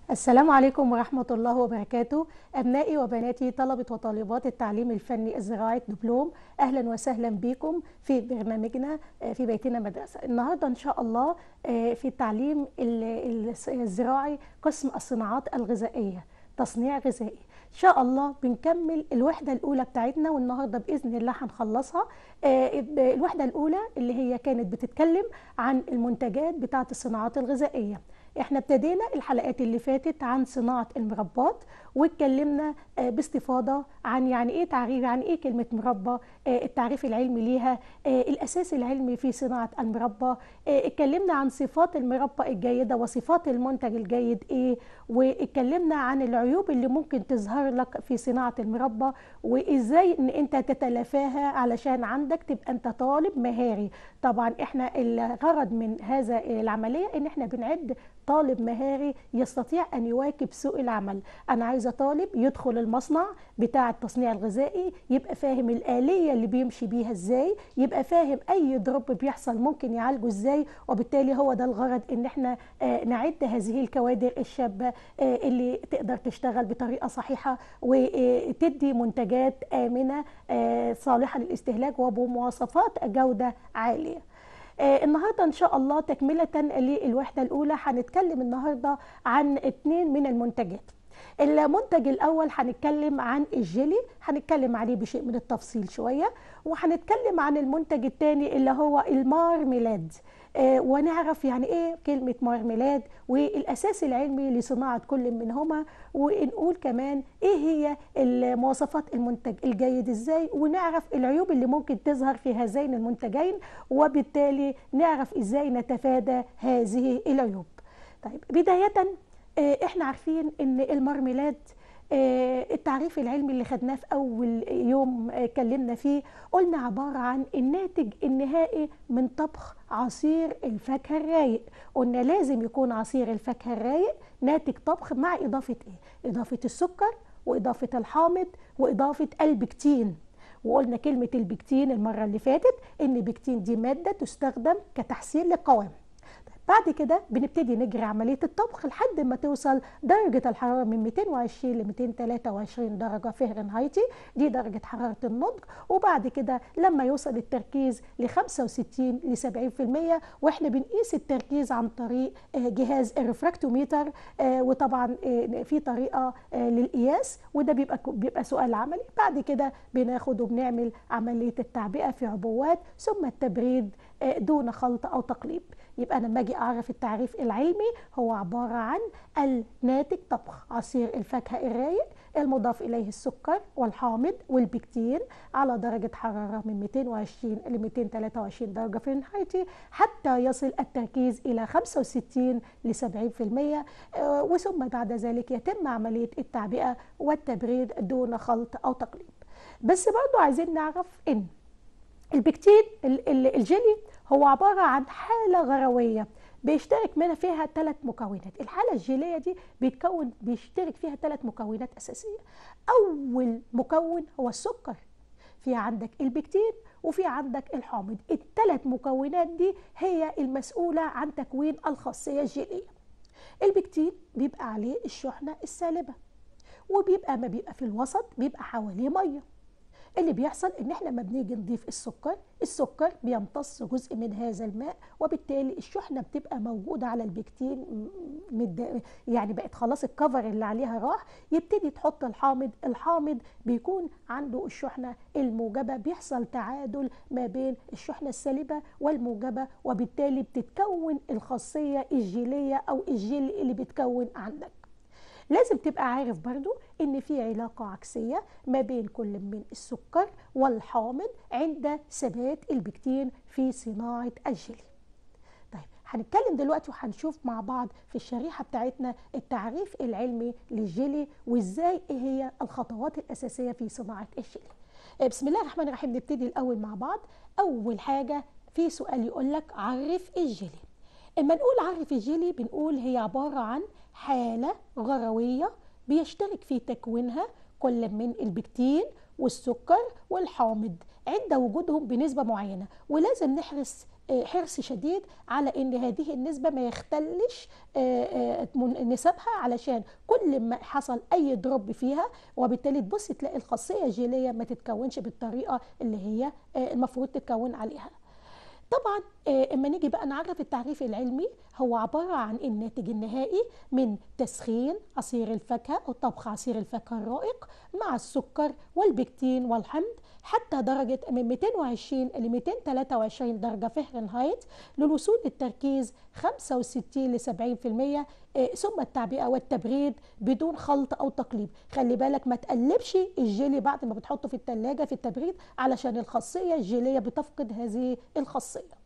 السلام عليكم ورحمة الله وبركاته أبنائي وبناتي طلبة وطالبات التعليم الفني الزراعي دبلوم أهلا وسهلا بكم في برنامجنا آه، في بيتنا مدرسة النهاردة إن شاء الله آه، في التعليم ال- ال- الزراعي قسم الصناعات الغذائية تصنيع غذائي ان شاء الله بنكمل الوحده الاولى بتاعتنا والنهارده باذن الله هنخلصها آه، ب- الوحده الاولى اللي هي كانت بتتكلم عن المنتجات بتاعه الصناعات الغذائيه احنا ابتدينا الحلقات اللي فاتت عن صناعه المربات واتكلمنا آه، باستفاضه عن يعني ايه تعريف يعني ايه كلمه مربى آه، التعريف العلمي ليها آه، الاساس العلمي في صناعه المربى آه، اتكلمنا عن صفات المربى الجيده وصفات المنتج الجيد ايه واتكلمنا عن العيوب اللي ممكن تظهر لك في صناعه المربى وازاي ان انت تتلافاها علشان عندك تبقى انت طالب مهاري طبعا احنا الغرض من هذا العمليه ان احنا بنعد طالب مهاري يستطيع ان يواكب سوق العمل انا عايزه طالب يدخل المصنع بتاع التصنيع الغذائي يبقى فاهم الاليه اللي بيمشي بيها ازاي يبقى فاهم اي دروب بيحصل ممكن يعالجه ازاي وبالتالي هو ده الغرض ان احنا آه، نعد هذه الكوادر الشابه آه، اللي تقدر تشتغل بطريقه صحيحه وتدي منتجات امنه آه، صالحه للاستهلاك وبمواصفات جوده عاليه آه، النهارده ان شاء الله تكمله للوحده الاولى هنتكلم النهارده عن اتنين من المنتجات المنتج الاول هنتكلم عن الجيلي هنتكلم عليه بشيء من التفصيل شويه وهنتكلم عن المنتج الثاني اللي هو المارميلاد آه، ونعرف يعني ايه كلمه مارميلاد والاساس العلمي لصناعه كل منهما ونقول كمان ايه هي المواصفات المنتج الجيد ازاي ونعرف العيوب اللي ممكن تظهر في هذين المنتجين وبالتالي نعرف ازاي نتفادى هذه العيوب طيب بدايه آه، احنا عارفين ان المارميلاد آه، التعريف العلمي اللي خدناه في اول يوم آه، اتكلمنا فيه قلنا عباره عن الناتج النهائي من طبخ عصير الفاكهه الرايق قلنا لازم يكون عصير الفاكهه الرايق ناتج طبخ مع اضافه ايه اضافه السكر واضافه الحامض واضافه البكتين وقلنا كلمه البكتين المره اللي فاتت ان البكتين دي ماده تستخدم كتحسين للقوام بعد كده بنبتدي نجري عملية الطبخ لحد ما توصل درجة الحرارة من 220 ل 223 درجة فهرنهايتي دي درجة حرارة النضج وبعد كده لما يوصل التركيز ل 65 ل 70% واحنا بنقيس التركيز عن طريق آه، جهاز الريفراكتوميتر آه، وطبعا آه، في طريقة آه، للقياس وده بيبقى بيبقى سؤال عملي بعد كده بناخد وبنعمل عملية التعبئة في عبوات ثم التبريد آه، دون خلط أو تقليب يبقى انا لما اجي اعرف التعريف العلمي هو عباره عن الناتج طبخ عصير الفاكهه الرايق المضاف اليه السكر والحامض والبكتين على درجه حراره من 220 ل 223 درجه فahrenheit حتى يصل التركيز الى 65 ل 70% آه، وثم بعد ذلك يتم عمليه التعبئه والتبريد دون خلط او تقليب بس برضو عايزين نعرف ان البكتين ال- ال- الجيلي هو عبارة عن حالة غروية بيشترك منها فيها ثلاث مكونات الحالة الجيلية دي بيتكون بيشترك فيها ثلاث مكونات أساسية أول مكون هو السكر في عندك البكتين وفي عندك الحامض الثلاث مكونات دي هي المسؤولة عن تكوين الخاصية الجيلية البكتين بيبقى عليه الشحنة السالبة وبيبقى ما بيبقى في الوسط بيبقى حواليه ميه اللي بيحصل ان احنا لما بنيجي نضيف السكر السكر بيمتص جزء من هذا الماء وبالتالي الشحنه بتبقى موجوده على البكتين م- مد... يعني بقت خلاص الكفر اللي عليها راح يبتدي تحط الحامض الحامض بيكون عنده الشحنه الموجبه بيحصل تعادل ما بين الشحنه السالبه والموجبه وبالتالي بتتكون الخاصيه الجيليه او الجيل اللي بيتكون عندك لازم تبقى عارف برضو ان في علاقة عكسية ما بين كل من السكر والحامض عند ثبات البكتين في صناعة الجيلي طيب هنتكلم دلوقتي وهنشوف مع بعض في الشريحة بتاعتنا التعريف العلمي للجيلي وازاي ايه هي الخطوات الأساسية في صناعة الجيلي آه، بسم الله الرحمن الرحيم نبتدي الأول مع بعض أول حاجة في سؤال يقول لك عرف الجيلي اما نقول عرف الجيلي بنقول هي عبارة عن حالة غروية بيشترك في تكوينها كل من البكتين والسكر والحامض عند وجودهم بنسبه معينه ولازم نحرص آه، حرص شديد على ان هذه النسبه ما يختلش آه، آه، من- نسبها علشان كل ما حصل اي دروب فيها وبالتالي تبص تلاقي الخاصيه الجينيه ما تتكونش بالطريقه اللي هي آه، المفروض تتكون عليها طبعا آه، اما نيجي بقى نعرف التعريف العلمي هو عباره عن الناتج النهائي من تسخين عصير الفاكهه او طبخ عصير الفاكهه الرائق مع السكر والبكتين والحمض حتى درجه من 220 ل 223 درجه فهرنهايت للوصول للتركيز 65 ل 70% آه، ثم التعبئه والتبريد بدون خلط او تقليب خلي بالك ما تقلبش الجيلي بعد ما بتحطه في الثلاجه في التبريد علشان الخاصيه الجيليه بتفقد هذه الخاصيه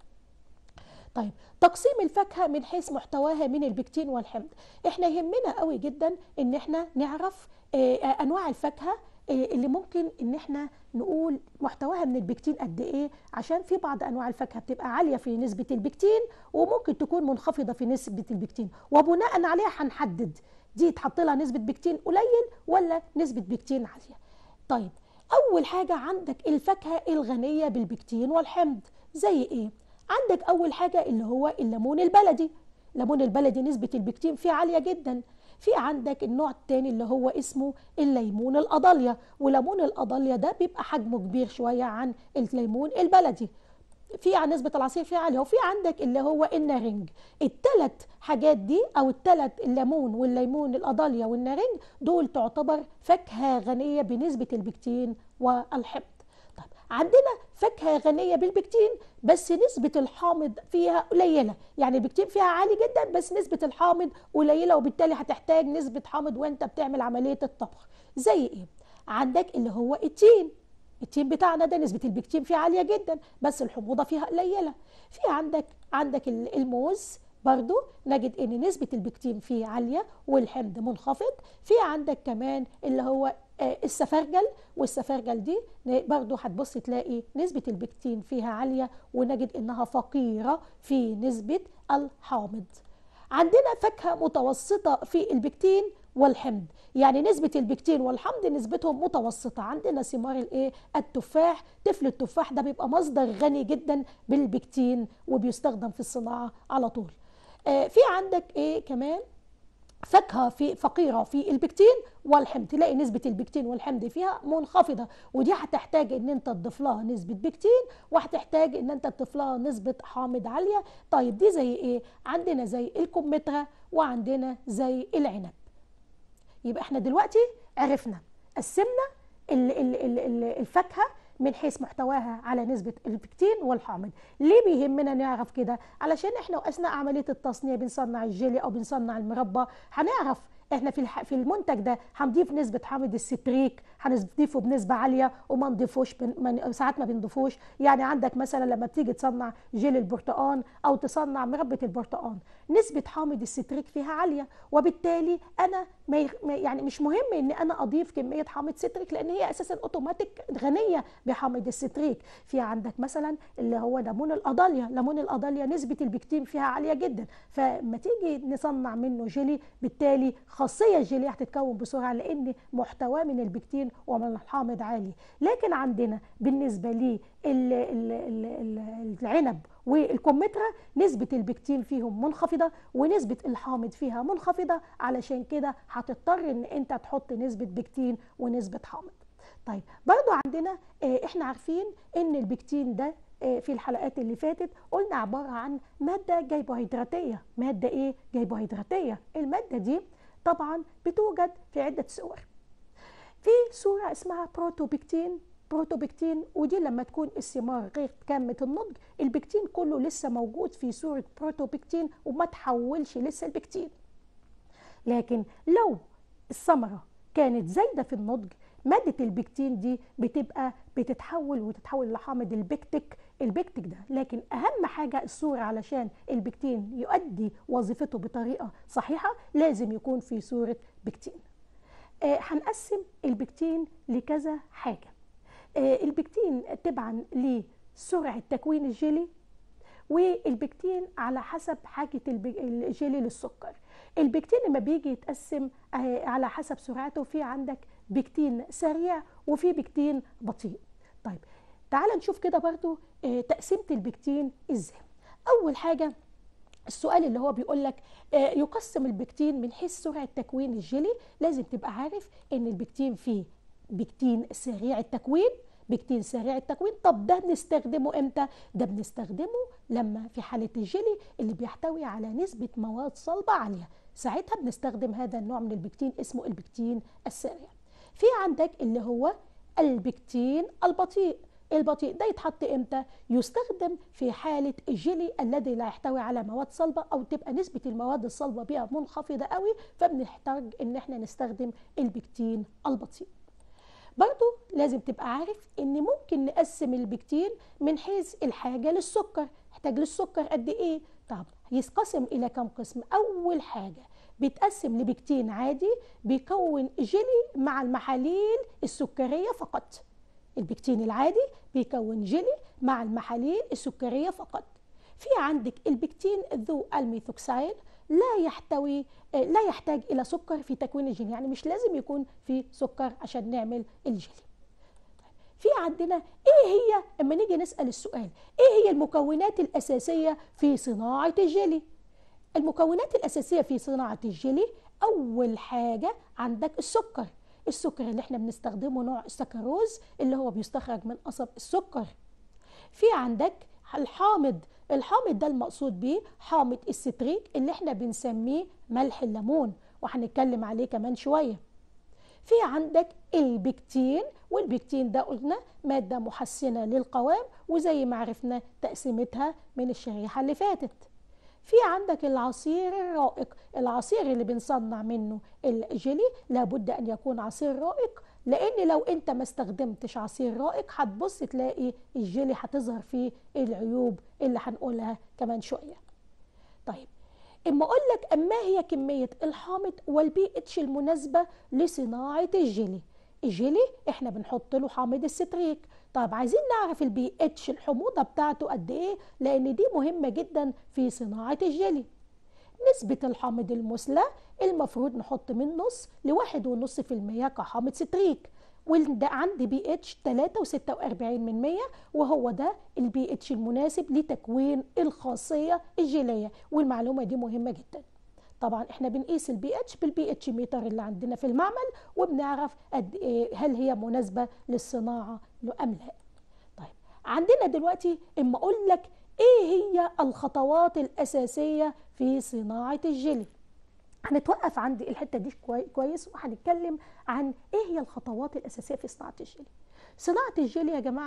طيب تقسيم الفاكهه من حيث محتواها من البكتين والحمض احنا يهمنا قوي جدا ان احنا نعرف آه، آه، انواع الفاكهه آه، اللي ممكن ان احنا نقول محتواها من البكتين قد ايه عشان في بعض انواع الفاكهه بتبقى عاليه في نسبه البكتين وممكن تكون منخفضه في نسبه البكتين وبناء عليها هنحدد دي تحط لها نسبه بكتين قليل ولا نسبه بكتين عاليه طيب اول حاجه عندك الفاكهه الغنيه بالبكتين والحمض زي ايه عندك اول حاجه اللي هو الليمون البلدي الليمون البلدي نسبه البكتين فيه عاليه جدا في عندك النوع الثاني اللي هو اسمه الليمون القضاليا وليمون القضاليا ده بيبقى حجمه كبير شويه عن الليمون البلدي في عن نسبة العصير فيه عالية وفي عندك اللي هو النارنج الثلاث حاجات دي أو الثلاث الليمون والليمون القضاليا والنارنج دول تعتبر فاكهة غنية بنسبة البكتين والحمض طيب عندنا فاكهة غنية بالبكتين بس نسبة الحامض فيها قليلة يعني البكتين فيها عالي جدا بس نسبة الحامض قليلة وبالتالي هتحتاج نسبة حامض وانت بتعمل عملية الطبخ زي ايه عندك اللي هو التين التين بتاعنا ده نسبة البكتين فيه عالية جدا بس الحموضة فيها قليلة في عندك عندك ال- الموز برضو نجد ان نسبة البكتين فيه عالية والحمض منخفض في عندك كمان اللي هو آه، السفرجل والسفرجل دي ن- برضو هتبص تلاقي نسبة البكتين فيها عالية ونجد انها فقيرة في نسبة الحامض عندنا فاكهة متوسطة في البكتين والحمض يعني نسبة البكتين والحمض نسبتهم متوسطة عندنا ثمار الايه التفاح طفل التفاح ده بيبقى مصدر غني جدا بالبكتين وبيستخدم في الصناعة على طول آه في عندك ايه كمان فاكهه في فقيره في البكتين والحمض تلاقي نسبه البكتين والحمض فيها منخفضه ودي هتحتاج ان انت تضيف لها نسبه بكتين وهتحتاج ان انت تضيف لها نسبه حامض عاليه طيب دي زي ايه عندنا زي الكمثرى وعندنا زي العنب يبقى احنا دلوقتي عرفنا قسمنا ال- ال- ال- ال- الفاكهه من حيث محتواها على نسبة البكتين والحامض ليه بيهمنا نعرف كده علشان احنا اثناء عملية التصنيع بنصنع الجيلي او بنصنع المربى هنعرف احنا في الح... في المنتج ده هنضيف نسبه حامض الستريك هنضيفه بنسبه عاليه وما نضيفوش بن... من... ساعات ما بنضيفوش يعني عندك مثلا لما بتيجي تصنع جيل البرتقال او تصنع مربى البرتقال نسبه حامض الستريك فيها عاليه وبالتالي انا ما ي... ما- يعني مش مهم ان انا اضيف كميه حامض ستريك لان هي اساسا اوتوماتيك غنيه بحامض الستريك في عندك مثلا اللي هو ليمون القضاليا ليمون القضاليا نسبه البكتين فيها عاليه جدا فما تيجي نصنع منه جيلي بالتالي خاصيه الجيلي هتتكون بسرعه لان محتواه من البكتين ومن الحامض عالي لكن عندنا بالنسبه لي ال- ال- ال- ال- العنب والكمثرى نسبة البكتين فيهم منخفضة ونسبة الحامض فيها منخفضة علشان كده هتضطر ان انت تحط نسبة بكتين ونسبة حامض طيب برضو عندنا آه، احنا عارفين ان البكتين ده آه، في الحلقات اللي فاتت قلنا عبارة عن مادة جيبوهيدراتية مادة ايه جيبوهيدراتية المادة دي طبعا بتوجد في عدة صور في صورة اسمها بروتوبكتين بروتوبكتين ودي لما تكون الثمار غير تامة النضج البكتين كله لسه موجود في صورة بروتوبكتين وما تحولش لسه البكتين لكن لو الثمرة كانت زايدة في النضج مادة البكتين دي بتبقى بتتحول وتتحول لحامض البكتيك البكتيك ده لكن أهم حاجة الصورة علشان البكتين يؤدي وظيفته بطريقة صحيحة لازم يكون في صورة بكتين آه، هنقسم البكتين لكذا حاجة آه، البكتين تبعا لسرعة تكوين الجيلي والبكتين على حسب حاجة الب- الجيلي للسكر البكتين لما بيجي يتقسم آه، على حسب سرعته في عندك بكتين سريع وفي بكتين بطيء طيب تعال نشوف كده برضو آه، تقسيمه البكتين ازاي اول حاجه السؤال اللي هو بيقول لك آه، يقسم البكتين من حيث سرعه تكوين الجيلي لازم تبقى عارف ان البكتين فيه بكتين سريع التكوين بكتين سريع التكوين طب ده بنستخدمه امتى ده بنستخدمه لما في حاله الجيلي اللي بيحتوي على نسبه مواد صلبه عاليه ساعتها بنستخدم هذا النوع من البكتين اسمه البكتين السريع في عندك اللي هو البكتين البطيء البطيء ده يتحط امتى يستخدم في حاله الجيلي الذي لا يحتوي على مواد صلبه او تبقى نسبه المواد الصلبه بها منخفضه قوي فبنحتاج ان احنا نستخدم البكتين البطيء برضو لازم تبقى عارف ان ممكن نقسم البكتين من حيث الحاجه للسكر يحتاج للسكر قد ايه طب يتقسم الى كم قسم اول حاجه بيتقسم لبكتين عادي بيكون جيلي مع المحاليل السكريه فقط البكتين العادي بيكون جيلي مع المحاليل السكريه فقط في عندك البكتين ذو الميثوكسايل لا يحتوي لا يحتاج الى سكر في تكوين الجيلي يعني مش لازم يكون في سكر عشان نعمل الجيلي في عندنا ايه هي اما نيجي نسال السؤال ايه هي المكونات الاساسيه في صناعه الجيلي المكونات الاساسيه في صناعه الجيلي اول حاجه عندك السكر السكر اللي احنا بنستخدمه نوع السكروز اللي هو بيستخرج من قصب السكر في عندك الحامض الحامض ده المقصود بيه حامض الستريك اللي احنا بنسميه ملح الليمون وهنتكلم عليه كمان شويه في عندك البكتين والبكتين ده قلنا مادة محسنة للقوام وزي ما عرفنا تقسيمتها من الشريحة اللي فاتت في عندك العصير الرائق العصير اللي بنصنع منه الجيلي لابد ان يكون عصير رائق لان لو انت ما استخدمتش عصير رائق هتبص تلاقي الجيلي هتظهر فيه العيوب اللي هنقولها كمان شويه طيب اما اقول لك اما هي كميه الحامض والبي اتش المناسبه لصناعه الجيلي الجيلي احنا بنحط له حامض الستريك طب عايزين نعرف البي اتش الحموضه بتاعته قد ايه لان دي مهمه جدا في صناعه الجيلي نسبة الحامض المثلى المفروض نحط من نص لواحد ونص في المية كحامض ستريك وده عندي بي اتش 3.46 من 100 وهو ده البي اتش المناسب لتكوين الخاصية الجيلية والمعلومة دي مهمة جدا طبعا احنا بنقيس البي اتش بالبي اتش ميتر اللي عندنا في المعمل وبنعرف قد ايه هل هي مناسبة للصناعة ام لا طيب عندنا دلوقتي اما اقول لك ايه هي الخطوات الاساسية في صناعة الجيلي هنتوقف عند الحته دي كويس وهنتكلم عن ايه هي الخطوات الاساسيه في صناعه الجيلي صناعه الجيلي يا جماعه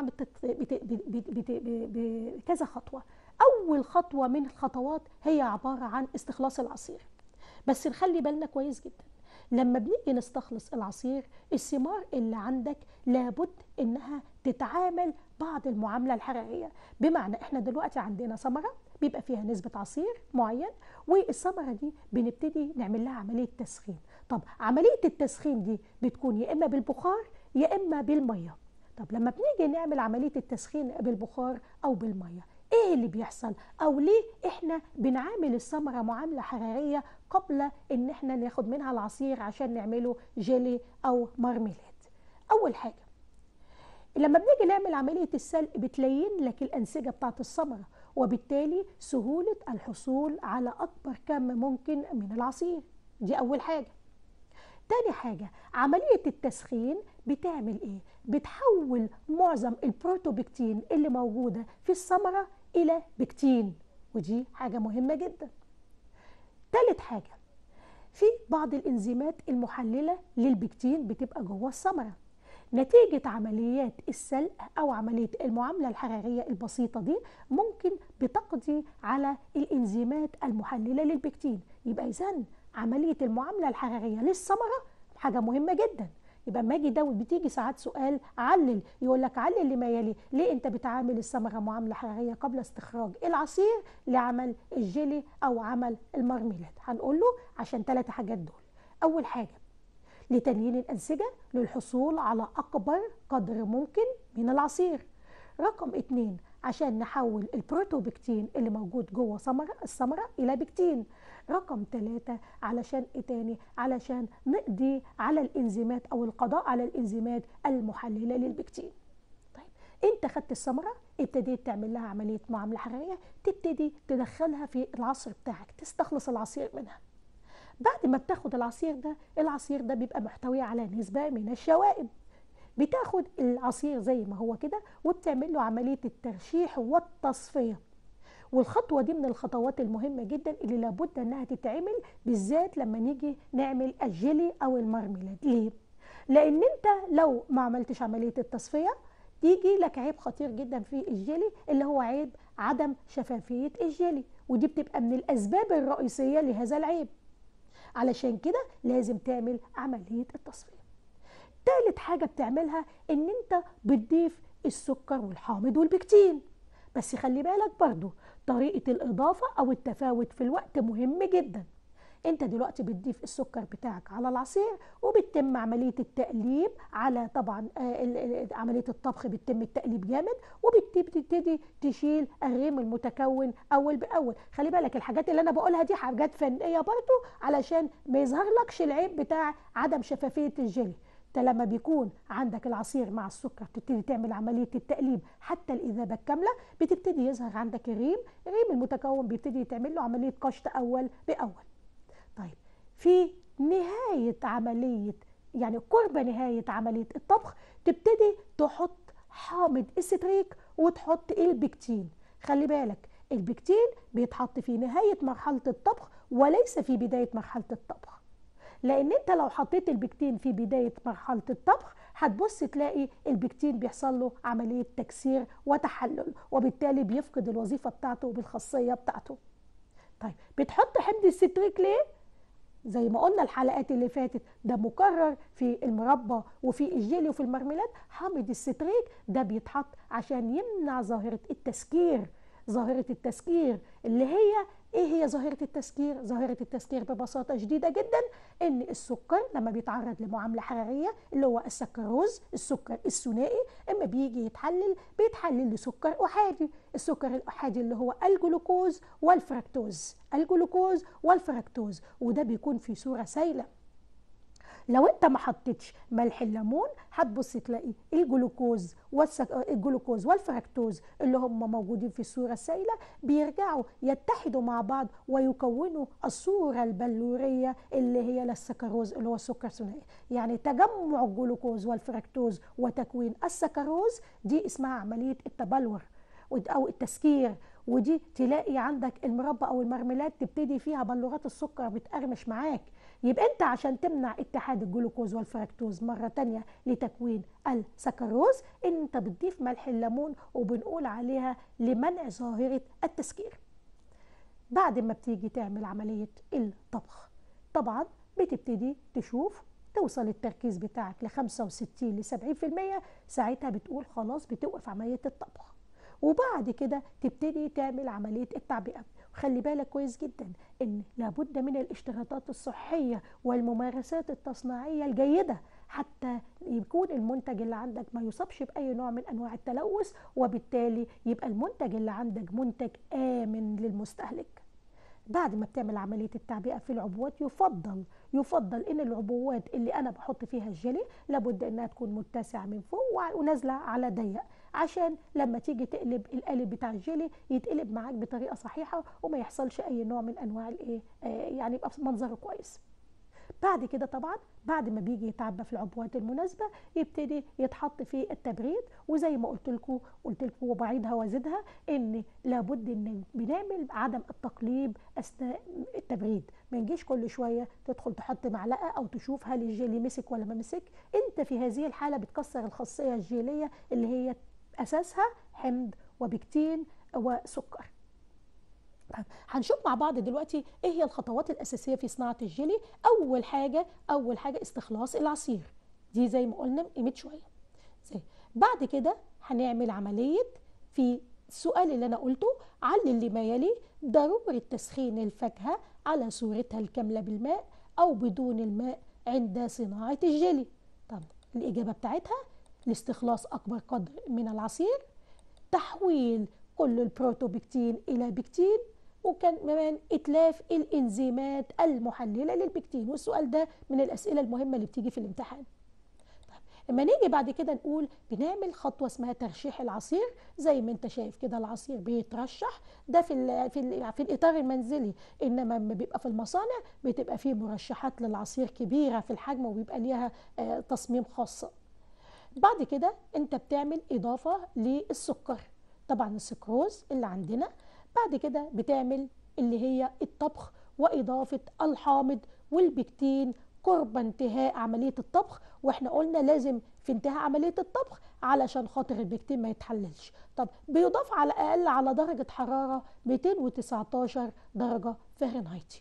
بكذا خطوه اول خطوه من الخطوات هي عباره عن استخلاص العصير بس نخلي بالنا كويس جدا لما بنيجي نستخلص العصير الثمار اللي عندك لابد انها تتعامل بعض المعامله الحراريه بمعنى احنا دلوقتي عندنا ثمره بيبقى فيها نسبه عصير معين والثمره دي بنبتدي نعمل لها عمليه تسخين طب عمليه التسخين دي بتكون يا اما بالبخار يا اما بالميه طب لما بنيجي نعمل عمليه التسخين بالبخار او بالميه ايه اللي بيحصل او ليه احنا بنعامل الثمره معامله حراريه قبل ان احنا ناخد منها العصير عشان نعمله جيلي او مرميلات اول حاجه لما بنيجي نعمل عمليه السلق بتلين لك الانسجه بتاعت الثمره وبالتالي سهوله الحصول على اكبر كم ممكن من العصير دي اول حاجه تاني حاجة عملية التسخين بتعمل ايه؟ بتحول معظم البروتوبكتين اللي موجودة في الثمرة إلى بكتين ودي حاجة مهمة جدا تالت حاجة في بعض الانزيمات المحللة للبكتين بتبقى جوه الثمرة نتيجة عمليات السلق أو عملية المعاملة الحرارية البسيطة دي ممكن بتقضي على الإنزيمات المحللة للبكتين يبقى إذن عملية المعاملة الحرارية للثمرة حاجة مهمة جدا يبقى ما اجي داود بتيجي ساعات سؤال علل يقول لك علل لما يلي ليه انت بتعامل الثمره معامله حراريه قبل استخراج العصير لعمل الجيلي او عمل المرميلات هنقول له عشان ثلاث حاجات دول اول حاجه لتليين الانسجه للحصول على اكبر قدر ممكن من العصير رقم اتنين عشان نحول البروتوبكتين اللي موجود جوه ثمره الثمره الى بكتين رقم ثلاثة علشان ايه تاني علشان نقضي على الانزيمات او القضاء على الانزيمات المحلله للبكتين طيب انت خدت الثمره ابتديت تعمل لها عمليه معامله حراريه تبتدي تدخلها في العصر بتاعك تستخلص العصير منها بعد ما بتاخد العصير ده العصير ده بيبقى محتوي على نسبه من الشوائب بتاخد العصير زي ما هو كده وبتعمل له عمليه الترشيح والتصفيه والخطوه دي من الخطوات المهمه جدا اللي لابد انها تتعمل بالذات لما نيجي نعمل الجيلي او المرميلاد ليه لان انت لو ما عملتش عمليه التصفيه يجي لك عيب خطير جدا في الجيلي اللي هو عيب عدم شفافيه الجيلي ودي بتبقى من الاسباب الرئيسيه لهذا العيب علشان كده لازم تعمل عمليه التصفيه تالت حاجه بتعملها ان انت بتضيف السكر والحامض والبكتين بس خلي بالك برضو طريقه الاضافه او التفاوت في الوقت مهم جدا انت دلوقتي بتضيف السكر بتاعك على العصير وبتتم عمليه التقليب على طبعا آه عمليه الطبخ بتتم التقليب جامد وبتبتدي تشيل الريم المتكون اول باول خلي بالك الحاجات اللي انا بقولها دي حاجات فنيه برضو علشان ما يظهرلكش العيب بتاع عدم شفافيه الجيلي انت لما بيكون عندك العصير مع السكر تبتدي تعمل عمليه التقليب حتى الاذابه الكامله بتبتدي يظهر عندك الريم الريم المتكون بيبتدي يتعمل له عمليه قشط اول باول طيب في نهايه عمليه يعني قرب نهايه عمليه الطبخ تبتدي تحط حامض الستريك وتحط البكتين خلي بالك البكتين بيتحط في نهايه مرحله الطبخ وليس في بدايه مرحله الطبخ لان انت لو حطيت البكتين في بدايه مرحله الطبخ هتبص تلاقي البكتين بيحصل له عمليه تكسير وتحلل وبالتالي بيفقد الوظيفه بتاعته بالخاصيه بتاعته طيب بتحط حمض الستريك ليه زي ما قلنا الحلقات اللي فاتت ده مكرر في المربى وفي الجيلي وفي المرميلات حامض الستريك ده بيتحط عشان يمنع ظاهره التسكير ظاهره التسكير اللي هي ايه هي ظاهره التسكير ظاهره التسكير ببساطه شديده جدا ان السكر لما بيتعرض لمعامله حراريه اللي هو السكروز السكر الثنائي اما بيجي يتحلل بيتحلل لسكر احادي السكر الاحادي اللي هو الجلوكوز والفركتوز الجلوكوز والفركتوز وده بيكون في صوره سائله لو انت ما حطيتش ملح الليمون هتبص تلاقي الجلوكوز والسك... الجلوكوز والفركتوز اللي هم موجودين في الصوره السائله بيرجعوا يتحدوا مع بعض ويكونوا الصوره البلوريه اللي هي للسكروز اللي هو السكر الثنائي يعني تجمع الجلوكوز والفركتوز وتكوين السكروز دي اسمها عمليه التبلور او التسكير ودي تلاقي عندك المربى او المرميلات تبتدي فيها بلورات السكر بتقرمش معاك يبقى انت عشان تمنع اتحاد الجلوكوز والفركتوز مرة تانية لتكوين السكروز انت بتضيف ملح الليمون وبنقول عليها لمنع ظاهرة التسكير بعد ما بتيجي تعمل عملية الطبخ طبعا بتبتدي تشوف توصل التركيز بتاعك ل 65 ل 70% ساعتها بتقول خلاص بتوقف عملية الطبخ وبعد كده تبتدي تعمل عملية التعبئة خلي بالك كويس جدا ان لابد من الاشتراطات الصحيه والممارسات التصنيعيه الجيده حتى يكون المنتج اللي عندك ما يصابش باي نوع من انواع التلوث وبالتالي يبقى المنتج اللي عندك منتج امن للمستهلك بعد ما بتعمل عمليه التعبئه في العبوات يفضل يفضل ان العبوات اللي انا بحط فيها الجيلي لابد انها تكون متسعه من فوق ونازله على ضيق عشان لما تيجي تقلب القالب بتاع الجيلي يتقلب معاك بطريقه صحيحه وما يحصلش اي نوع من انواع الايه آه يعني يبقى منظره كويس بعد كده طبعا بعد ما بيجي يتعبى في العبوات المناسبه يبتدي يتحط في التبريد وزي ما قلت لكم قلت لكم وبعيدها وازيدها ان لابد ان بنعمل عدم التقليب اثناء التبريد ما نجيش كل شويه تدخل تحط معلقه او تشوف هل الجيلي مسك ولا ما مسك انت في هذه الحاله بتكسر الخاصيه الجيليه اللي هي اساسها حمض وبكتين وسكر هنشوف مع بعض دلوقتي ايه هي الخطوات الاساسيه في صناعه الجيلي اول حاجه اول حاجه استخلاص العصير دي زي ما قلنا قيمه شويه زي بعد كده هنعمل عمليه في السؤال اللي انا قلته علل لما يلي ضروره تسخين الفاكهه على صورتها الكامله بالماء او بدون الماء عند صناعه الجيلي طب الاجابه بتاعتها لاستخلاص اكبر قدر من العصير تحويل كل البروتوبكتين الى بكتين وكان كمان اتلاف الانزيمات المحلله للبكتين والسؤال ده من الاسئله المهمه اللي بتيجي في الامتحان طيب اما نيجي بعد كده نقول بنعمل خطوه اسمها ترشيح العصير زي ما انت شايف كده العصير بيترشح ده في ال في ال في الاطار المنزلي انما لما بيبقى في المصانع بتبقى فيه مرشحات للعصير كبيره في الحجم وبيبقى ليها آه، تصميم خاصه بعد كده انت بتعمل اضافه للسكر طبعا السكروز اللي عندنا بعد كده بتعمل اللي هي الطبخ واضافه الحامض والبكتين قرب انتهاء عمليه الطبخ واحنا قلنا لازم في انتهاء عمليه الطبخ علشان خاطر البكتين ما يتحللش طب بيضاف على الاقل على درجه حراره 219 درجه فahrenheit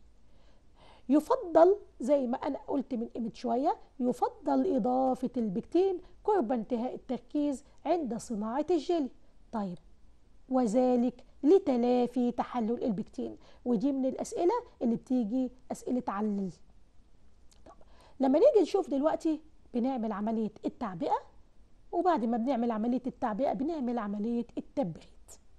يفضل زي ما انا قلت من قيمه شويه يفضل اضافه البكتين قرب انتهاء التركيز عند صناعه الجيلي طيب وذلك لتلافي تحلل البكتين ودي من الاسئله اللي بتيجي اسئله علل طب لما نيجي نشوف دلوقتي بنعمل عمليه التعبئه وبعد ما بنعمل عمليه التعبئه بنعمل عمليه التبريد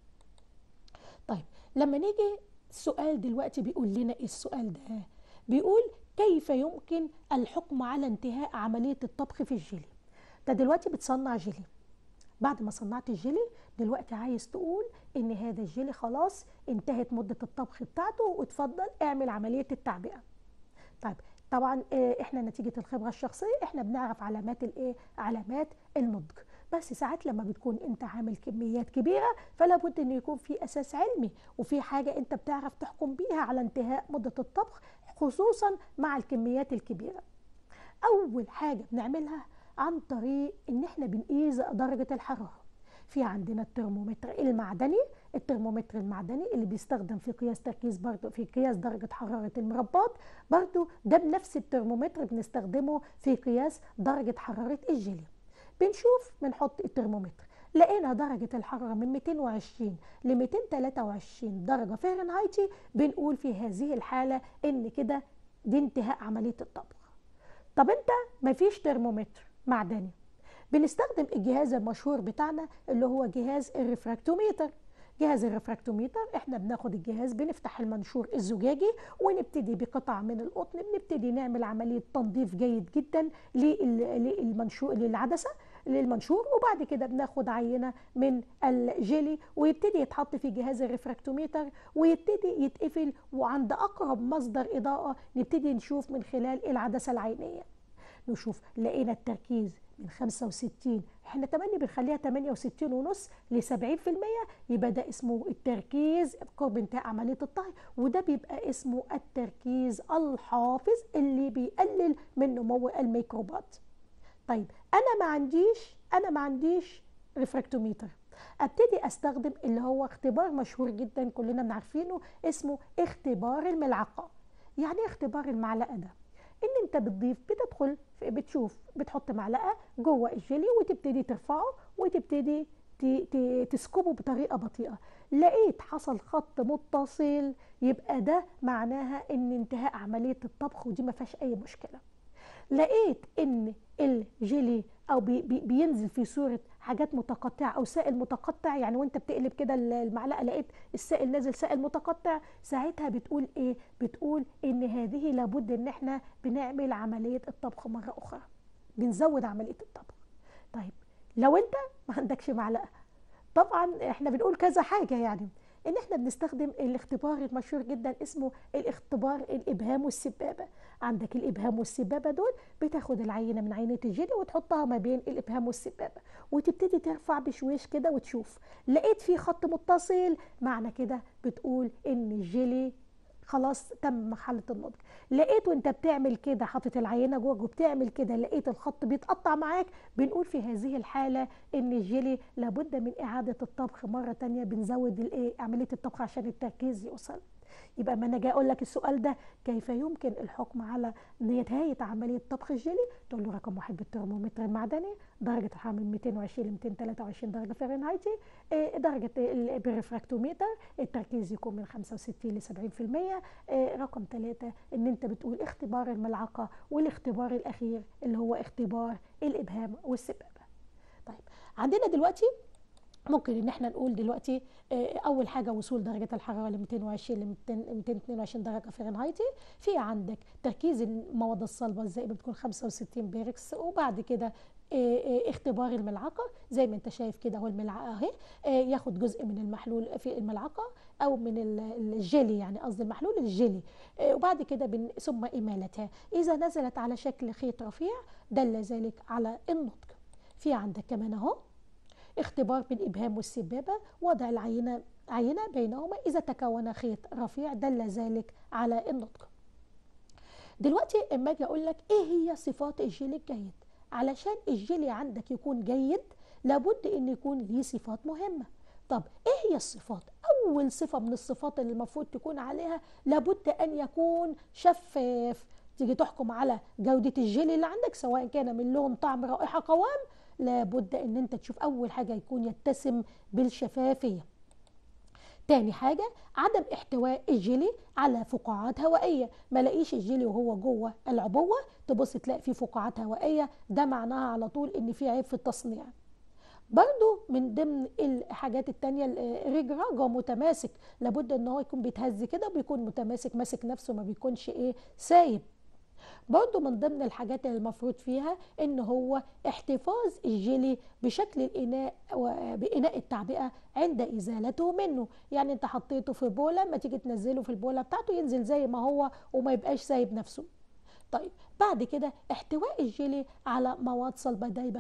طيب لما نيجي السؤال دلوقتي بيقول لنا ايه السؤال ده بيقول كيف يمكن الحكم على انتهاء عمليه الطبخ في الجيلي ده دلوقتي بتصنع جيلي بعد ما صنعت الجيلي دلوقتي عايز تقول ان هذا الجيلي خلاص انتهت مده الطبخ بتاعته وتفضل اعمل عمليه التعبئه طيب طبعا آه، احنا نتيجه الخبره الشخصيه احنا بنعرف علامات الايه علامات النضج بس ساعات لما بتكون انت عامل كميات كبيره فلا بد ان يكون في اساس علمي وفي حاجه انت بتعرف تحكم بيها على انتهاء مده الطبخ خصوصا مع الكميات الكبيره اول حاجه بنعملها عن طريق ان احنا بنقيس درجه الحراره في عندنا الترمومتر المعدني الترمومتر المعدني اللي بيستخدم في قياس تركيز برضو في قياس درجة حرارة المربات برضو ده بنفس الترمومتر بنستخدمه في قياس درجة حرارة الجيلي بنشوف بنحط الترمومتر لقينا درجة الحرارة من 220 ل 223 درجة فahrenheit بنقول في هذه الحالة ان كده دي انتهاء عملية الطبخ طب انت مفيش ترمومتر معدني بنستخدم الجهاز المشهور بتاعنا اللي هو جهاز الريفراكتوميتر جهاز الريفراكتوميتر احنا بناخد الجهاز بنفتح المنشور الزجاجي ونبتدي بقطع من القطن بنبتدي نعمل عمليه تنظيف جيد جدا لل- للمنشور للعدسه للمنشور وبعد كده بناخد عينه من الجيلي ويبتدي يتحط في جهاز الريفراكتوميتر ويبتدي يتقفل وعند اقرب مصدر اضاءه نبتدي نشوف من خلال العدسه العينيه نشوف لقينا التركيز من 65 احنا تمني بنخليها 68 ونص ل 70% يبقى ده اسمه التركيز قرب انتهاء عمليه الطهي وده بيبقى اسمه التركيز الحافظ اللي بيقلل من نمو الميكروبات طيب انا ما عنديش انا ما عنديش ريفراكتوميتر ابتدي استخدم اللي هو اختبار مشهور جدا كلنا عارفينه اسمه اختبار الملعقه يعني ايه اختبار المعلقه ده ان انت بتضيف بتدخل في- بتشوف بتحط معلقه جوه الجيلي وتبتدي ترفعه وتبتدي ت- ت- تسكبه بطريقه بطيئه لقيت حصل خط متصل يبقى ده معناها ان انتهاء عمليه الطبخ ودي ما فيهاش اي مشكله لقيت ان الجيلي او بي بي بينزل في صوره حاجات متقطعه او سائل متقطع يعني وانت بتقلب كده المعلقه لقيت السائل نازل سائل متقطع ساعتها بتقول ايه بتقول ان هذه لابد ان احنا بنعمل عمليه الطبخ مره اخرى بنزود عمليه الطبخ طيب لو انت ما عندكش معلقه طبعا احنا بنقول كذا حاجه يعني ان احنا بنستخدم الاختبار المشهور جدا اسمه الاختبار الابهام والسبابه عندك الابهام والسبابه دول بتاخد العينه من عينه الجيلي وتحطها ما بين الابهام والسبابه وتبتدي ترفع بشويش كده وتشوف لقيت في خط متصل معنى كده بتقول ان الجيلي خلاص تم مرحله النضج لقيت وانت بتعمل كده حاطط العينه جوه وبتعمل كده لقيت الخط بيتقطع معاك بنقول في هذه الحاله ان الجيلي لابد من اعاده الطبخ مره تانية بنزود الايه عمليه الطبخ عشان التركيز يوصل يبقى ما انا جاي اقول لك السؤال ده كيف يمكن الحكم على نهايه عمليه طبخ الجيلي تقول له رقم واحد بالترمومتر المعدني درجه الحراره من 220 ل 223 درجه فahrenheit إيه، درجه ال- بالريفراكتوميتر التركيز يكون من 65 ل 70% إيه، رقم ثلاثة ان انت بتقول اختبار الملعقه والاختبار الاخير اللي هو اختبار الابهام والسبابه طيب عندنا دلوقتي ممكن ان احنا نقول دلوقتي آه، اول حاجه وصول درجه الحراره ل 220 ل 200 222 درجه فahrenheit في عندك تركيز المواد الصلبه زي ما بتكون 65 بيركس وبعد كده اختبار الملعقه زي ما انت شايف كده هو الملعقه اهي ياخد جزء من المحلول في الملعقه او من الجيلي يعني قصدي المحلول الجيلي وبعد كده ثم امالتها اذا نزلت على شكل خيط رفيع دل ذلك على النضج في عندك كمان اهو اختبار بالابهام والسبابه وضع العينه عينه بينهما اذا تكون خيط رفيع دل ذلك على النضج دلوقتي اما اجي اقول لك ايه هي صفات الجيل الجيد علشان الجيلي عندك يكون جيد لابد ان يكون ليه صفات مهمه طب ايه هي الصفات اول صفه من الصفات اللي المفروض تكون عليها لابد ان يكون شفاف تيجي تحكم على جوده الجيلي اللي عندك سواء كان من لون طعم رائحه قوام لابد ان انت تشوف اول حاجه يكون يتسم بالشفافيه تاني حاجة عدم احتواء الجيلي على فقاعات هوائية ما لاقيش الجيلي وهو جوه العبوة تبص تلاقي فيه فقاعات هوائية ده معناها على طول ان في عيب في التصنيع برضو من ضمن الحاجات التانية الرجراج هو متماسك لابد ان هو يكون بيتهز كده وبيكون متماسك ماسك نفسه ما بيكونش ايه سايب برضو من ضمن الحاجات اللي المفروض فيها ان هو احتفاظ الجيلي بشكل الاناء باناء التعبئه عند ازالته منه يعني انت حطيته في بوله ما تيجي تنزله في البوله بتاعته ينزل زي ما هو وما يبقاش سايب نفسه طيب بعد كده احتواء الجيلي على مواد صلبة دايبة 65%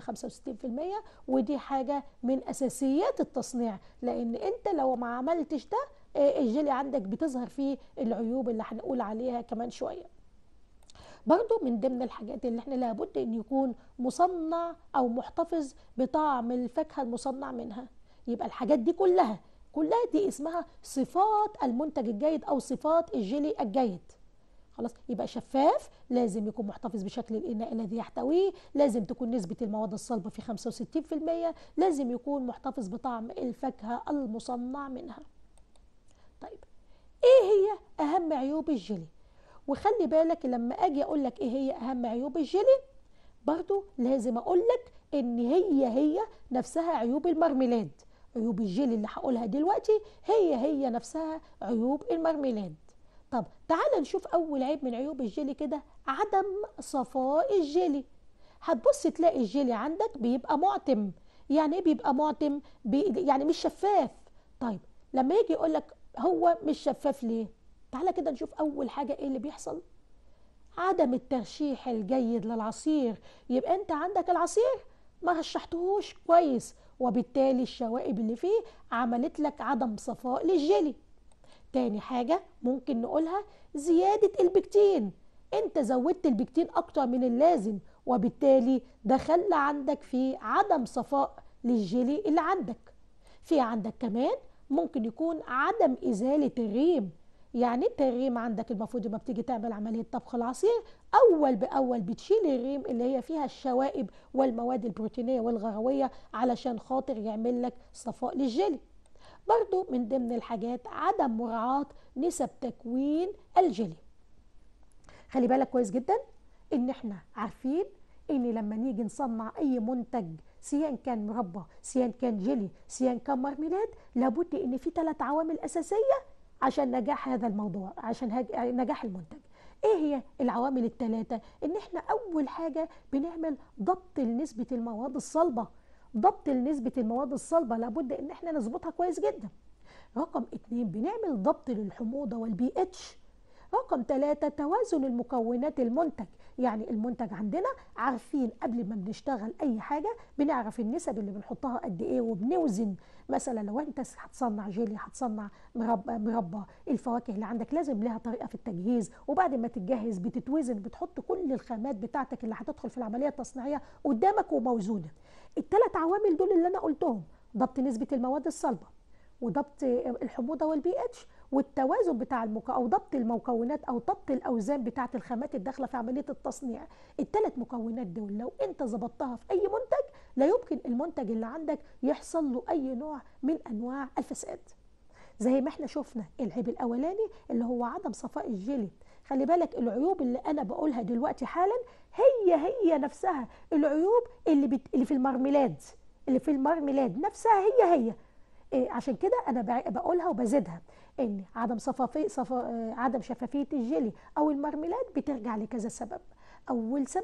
ودي حاجة من أساسيات التصنيع لأن أنت لو ما عملتش ده الجيلي عندك بتظهر فيه العيوب اللي هنقول عليها كمان شوية برضو من ضمن الحاجات اللي احنا لابد ان يكون مصنع او محتفظ بطعم الفاكهه المصنع منها يبقى الحاجات دي كلها كلها دي اسمها صفات المنتج الجيد او صفات الجيلي الجيد خلاص يبقى شفاف لازم يكون محتفظ بشكل الاناء الذي يحتويه لازم تكون نسبه المواد الصلبه في 65% لازم يكون محتفظ بطعم الفاكهه المصنع منها طيب ايه هي اهم عيوب الجيلي وخلي بالك لما اجي اقول لك ايه هي اهم عيوب الجيلي برضو لازم اقول لك ان هي هي نفسها عيوب المرميلاد عيوب الجيلي اللي هقولها دلوقتي هي هي نفسها عيوب المرميلاد طب تعال نشوف اول عيب من عيوب الجيلي كده عدم صفاء الجيلي هتبص تلاقي الجيلي عندك بيبقى معتم يعني ايه بيبقى معتم بي يعني مش شفاف طيب لما يجي يقول لك هو مش شفاف ليه تعالى كده نشوف اول حاجه ايه اللي بيحصل عدم الترشيح الجيد للعصير يبقى انت عندك العصير ما رشحتهوش كويس وبالتالي الشوائب اللي فيه عملت لك عدم صفاء للجيلي تاني حاجة ممكن نقولها زيادة البكتين انت زودت البكتين اكتر من اللازم وبالتالي ده خلى عندك في عدم صفاء للجيلي اللي عندك في عندك كمان ممكن يكون عدم ازالة الريم يعني انت الريم عندك المفروض لما بتيجي تعمل عمليه طبخ العصير اول باول بتشيل الريم اللي هي فيها الشوائب والمواد البروتينيه والغرويه علشان خاطر يعمل لك صفاء للجيلي برضو من ضمن الحاجات عدم مراعاه نسب تكوين الجيلي خلي بالك كويس جدا ان احنا عارفين ان لما نيجي نصنع اي منتج سواء كان مربى سواء كان جيلي سواء كان مرميلاد لابد ان في ثلاث عوامل اساسيه عشان نجاح هذا الموضوع عشان نجاح المنتج ايه هي العوامل الثلاثه ان احنا اول حاجه بنعمل ضبط لنسبه المواد الصلبه ضبط لنسبه المواد الصلبه لابد ان احنا نظبطها كويس جدا رقم اتنين بنعمل ضبط للحموضه والبي اتش رقم ثلاثة توازن المكونات المنتج يعني المنتج عندنا عارفين قبل ما بنشتغل أي حاجة بنعرف النسب اللي بنحطها قد إيه وبنوزن مثلا لو أنت هتصنع جيلي هتصنع مربى مربى الفواكه اللي عندك لازم لها طريقة في التجهيز وبعد ما تتجهز بتتوزن بتحط كل الخامات بتاعتك اللي هتدخل في العملية التصنيعية قدامك وموزونة الثلاث عوامل دول اللي أنا قلتهم ضبط نسبة المواد الصلبة وضبط الحموضه والبي اتش والتوازن بتاع المك... او ضبط المكونات او ضبط الاوزان بتاعه الخامات الداخله في عمليه التصنيع الثلاث مكونات دول لو انت ظبطتها في اي منتج لا يمكن المنتج اللي عندك يحصل له اي نوع من انواع الفساد زي ما احنا شفنا العيب الاولاني اللي هو عدم صفاء الجيلي خلي بالك العيوب اللي انا بقولها دلوقتي حالا هي هي نفسها العيوب اللي بت... اللي في المرميلاد اللي في المرميلاد نفسها هي هي إيه عشان كده انا بقولها وبزيدها ان عدم صفافي صفا عدم شفافيه الجيلي او المرميلاد بترجع لكذا سبب اول سبب